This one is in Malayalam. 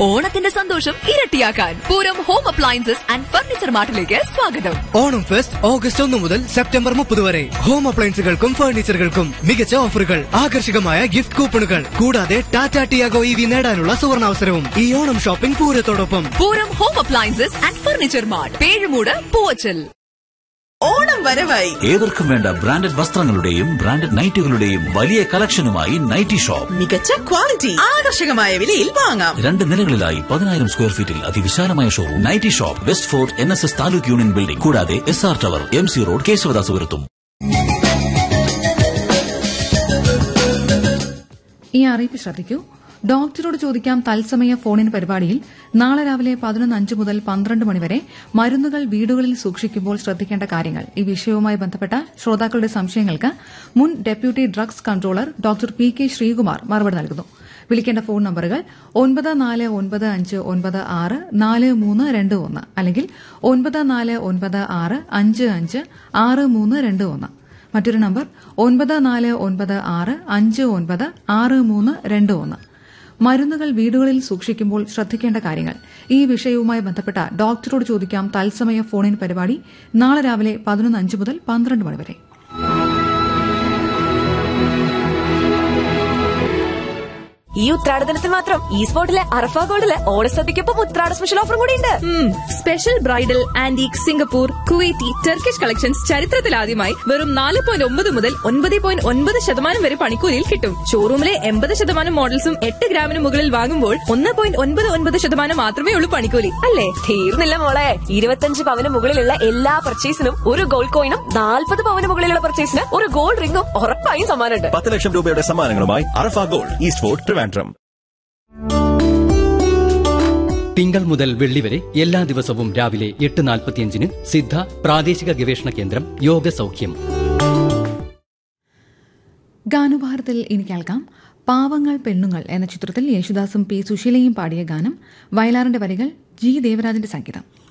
ഓണത്തിന്റെ സന്തോഷം ഇരട്ടിയാക്കാൻ Pooram home appliances and furniture മാർട്ടിലേക്ക് സ്വാഗതം ഓണം ഫെസ്റ്റ് ഓഗസ്റ്റ് ഒന്ന് മുതൽ സെപ്റ്റംബർ മുപ്പത് വരെ ഹോം അപ്ലയൻസുകൾക്കും ഫർണിച്ചറുകൾക്കും മികച്ച ഓഫറുകൾ ആകർഷകമായ ഗിഫ്റ്റ് കൂപ്പണുകൾ കൂടാതെ ടാറ്റ ടിയാഗോ ഇ വി നേടാനുള്ള സുവർണാവസരവും ഈ ഓണം ഷോപ്പിംഗ് പൂരത്തോടൊപ്പം Pooram home appliances and furniture mart Pezhumoodu Poovachal Onam വരവായി ഏവർക്കും വേണ്ട ബ്രാൻഡഡ് വസ്ത്രങ്ങളുടെയും ബ്രാൻഡഡ് നൈറ്റുകളുടെയും വലിയ കളക്ഷനുമായി നൈറ്റി ഷോപ്പ് മികച്ച ക്വാളിറ്റി ആകർഷകമായ വിലയിൽ വാങ്ങാം രണ്ട് നിലകളിലായി പതിനായിരം സ്ക്വയർ ഫീറ്റിൽ അതിവിശാലമായ showroom nighty shop west fort N S S taluk union building കൂടാതെ S R tower M C road കേശവദാസുപുരത്തും ഈ അറിയിപ്പ് ശ്രദ്ധിക്കൂ ഡോക്ടറോട് ചോദിക്കാം തത്സമയ ഫോണിൻ പരിപാടിയിൽ നാളെ രാവിലെ പതിനൊന്ന് അഞ്ച് മുതൽ പന്ത്രണ്ട് മണിവരെ മരുന്നുകൾ വീടുകളിൽ സൂക്ഷിക്കുമ്പോൾ ശ്രദ്ധിക്കേണ്ട കാര്യങ്ങൾ ഈ വിഷയവുമായി ബന്ധപ്പെട്ട ശ്രോതാക്കളുടെ സംശയങ്ങൾക്ക് മുൻ deputy drugs controller doctor P K Sreekumar മറുപടി നൽകുന്നു വിളിക്കേണ്ട ഫോൺ നമ്പറുകൾ ഒൻപത് നാല് ഒൻപത് അഞ്ച് ഒൻപത് ആറ് നാല് മൂന്ന് രണ്ട് ഒന്ന് അല്ലെങ്കിൽ ഒൻപത് നാല് ഒൻപത് ആറ് അഞ്ച് അഞ്ച് ആറ് മൂന്ന് രണ്ട് ഒന്ന് മറ്റൊരു നമ്പർ ഒൻപത് നാല് ഒൻപത് ആറ് അഞ്ച് ഒൻപത് ആറ് മൂന്ന് രണ്ട് ഒന്ന് മരുന്നുകൾ വീടുകളിൽ സൂക്ഷിക്കുമ്പോൾ ശ്രദ്ധിക്കേണ്ട കാര്യങ്ങൾ ഈ വിഷയവുമായി ബന്ധപ്പെട്ട ഡോക്ടറോട് ചോദിക്കാം തത്സമയ ഫോണിൻ പരിപാടി നാളെ രാവിലെ പതിനൊന്ന് അഞ്ച് മുതൽ പന്ത്രണ്ട് മണിവരെ ഈ ഉത്രാടദിനത്തിൽ മാത്രം ഈ സ്പോട്ടിലെ അറഫ ഗോൾഡിലെ ഓണസദ്യക്കൊപ്പം ഉത്രാട സ്പെഷ്യൽ ഓഫറും കൂടി ഉണ്ട് special bridal antique Singapore Kuwaiti Turkish collections ചരിത്രത്തിലാദ്യമായി വെറും നാല് പോയിന്റ് ഒമ്പത് മുതൽ ഒൻപത് പോയിന്റ് ഒൻപത് ശതമാനം വരെ പണിക്കൂലിയിൽ കിട്ടും ഷോറൂമിലെ എൺപത് ശതമാനം മോഡൽസും എട്ട് ഗ്രാമിന് മുകളിൽ വാങ്ങുമ്പോൾ ഒന്ന് പോയിന്റ് ഒൻപത് ഒൻപത് ശതമാനം മാത്രമേ ഉള്ളൂ പണിക്കൂലി അല്ലേ തീർന്നില്ല മോളെ ഇരുപത്തഞ്ച് പവന് മുകളിലുള്ള എല്ലാ പർച്ചേസിനും ഒരു ഗോൾഡ് കോയിനും നാൽപ്പത് പവന് മുകളിലുള്ള പർച്ചേസിന് ഒരു ഗോൾഡ് റിംഗും ഉറപ്പായും സമ്മാനമുണ്ട് പത്ത് ലക്ഷം രൂപയുടെ സമ്മാനങ്ങളുമായി Arafa gold east fort Trivandrum തിങ്കൾ മുതൽ വെള്ളി വരെ എല്ലാ ദിവസവും രാവിലെ എട്ട് നാൽപ്പത്തിയഞ്ചിന് സിദ്ധ പ്രാദേശിക ഗവേഷണ കേന്ദ്രം യോഗ സൗഖ്യം ഗാനുഭാരത്തിൽ ഇനി കേൾക്കാം പാവങ്ങൾ പെണ്ണുങ്ങൾ എന്ന ചിത്രത്തിൽ യേശുദാസും പി സുശീലയും പാടിയ ഗാനം വയലാറിന്റെ വരികൾ ജി ദേവരാജന്റെ സംഗീതം